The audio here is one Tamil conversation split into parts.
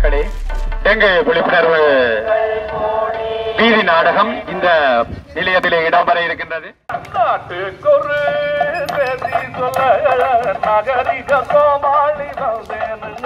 மக்களே டெங்கு விழிப்புணர்வு வீதி நாடகம் இந்த நிலையத்திலே இடம்பெற இருக்கின்றது நாட்டுக்கொரு செய்தி சொல்ல நகரிக கோமாளி வந்தேனுங்க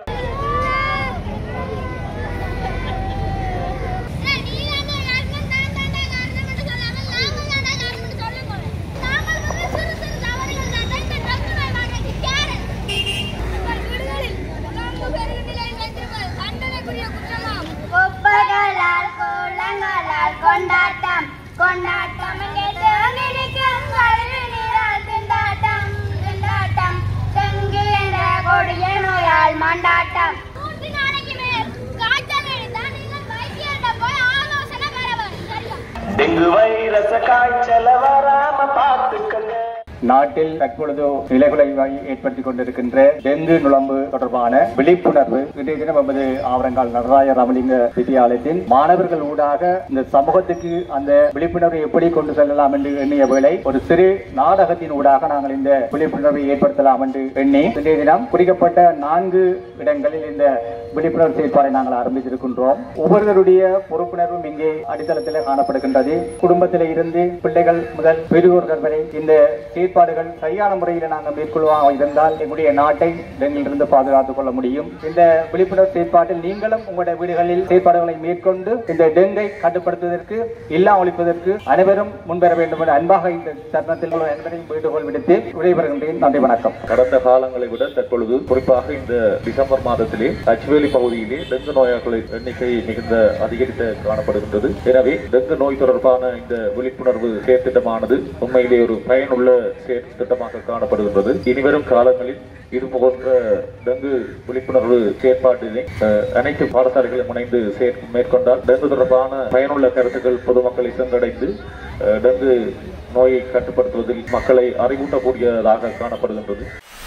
குப்பைகளால் கோலங்களால் கொண்டாட்டம் கொண்டாட்டம் இங்கே தேங்கிருக்கும் கல்வி நீரால் திண்டாட்டம் திண்டாட்டம் தெங்கு என்ற கொடிய நோயால் மண்டாட்டம் மூன்று நாளைக்கு மேல் காய்ச்சல் எழுந்தால் நீங்கள் வைத்தியர்கிட்ட போய் ஆலோசனை பெற வேண்டும் சரியா டெங்கு வைரச காய்ச்சல வராம பார்த்துக்கங்க நாட்டில் தற்பொழுது நிலைகுலைவை ஏற்படுத்திக் கொண்டிருக்கின்ற டெங்கு நுழம்பு தொடர்பான விழிப்புணர்வு இன்றைய தினம் நமது ஆவரங்கால் நடராய ராமலிங்க வித்தியாலயத்தின் மாணவர்கள் ஊடாக இந்த சமூகத்துக்கு அந்த விழிப்புணர்வை எப்படி கொண்டு செல்லலாம் என்று எண்ணிய வேளை ஒரு சிறு நாடகத்தின் ஊடாக நாங்கள் இந்த விழிப்புணர்வை ஏற்படுத்தலாம் என்று எண்ணி இன்றைய தினம் குறிக்கப்பட்ட நான்கு இடங்களில் இந்த விழிப்புணர்வு செயற்பாடை நாங்கள் ஆரம்பித்திருக்கின்றோம் ஒவ்வொருவருடைய பொறுப்புணர்வும் இங்கே அடித்தளத்தில் காணப்படுகின்றது குடும்பத்திலே இருந்து பிள்ளைகள் முதல் பெரியோர்கள் வரை இந்த செயற்பாடுகள் சரியான முறையில் நாங்கள் மேற்கொள்வாக இருந்தால் எங்களுடைய நாட்டை டெங்கிலிருந்து பாதுகாத்துக் கொள்ள முடியும் இந்த விழிப்புணர்வு செயற்பாட்டில் நீங்களும் உங்களுடைய வீடுகளில் செயற்பாடுகளை மேற்கொண்டு இந்த டெங்கை கட்டுப்படுத்துவதற்கு இல்லா ஒழிப்பதற்கு அனைவரும் முன்வர வேண்டும் என அன்பாக இந்த தருணத்தில் உள்ள அனைவரையும் வேண்டுகோள் விடுத்து விடைபெறுகின்றேன் நன்றி வணக்கம் கடந்த காலங்களை விட தற்பொழுது குறிப்பாக இந்த டிசம்பர் மாதத்திலே அச்சுவேலி பகுதியிலே டெங்கு நோயாளர்களின் எண்ணிக்கை மிகுந்த அதிகரித்து காணப்படுகின்றது எனவே டெங்கு நோய் தொடர்பான இந்த விழிப்புணர்வு செயற்திட்டமானது உண்மையிலே ஒரு பயனுள்ள செயற்திட்டமாக காணப்படுகின்றது இனிவரும் காலங்களில் இது போன்ற டெங்கு விழிப்புணர்வு செயற்பாட்டினை அஹ், அனைத்து பாடசாலைகளும் இணைந்து செயற் மேற்கொண்டால் டெங்கு தொடர்பான பயனுள்ள கருத்துக்கள் பொதுமக்களை சென்றடைந்து அஹ், டெங்கு நோயை கட்டுப்படுத்துவதில் மக்களை அறிவூட்டக்கூடியதாக காணப்படுகின்றது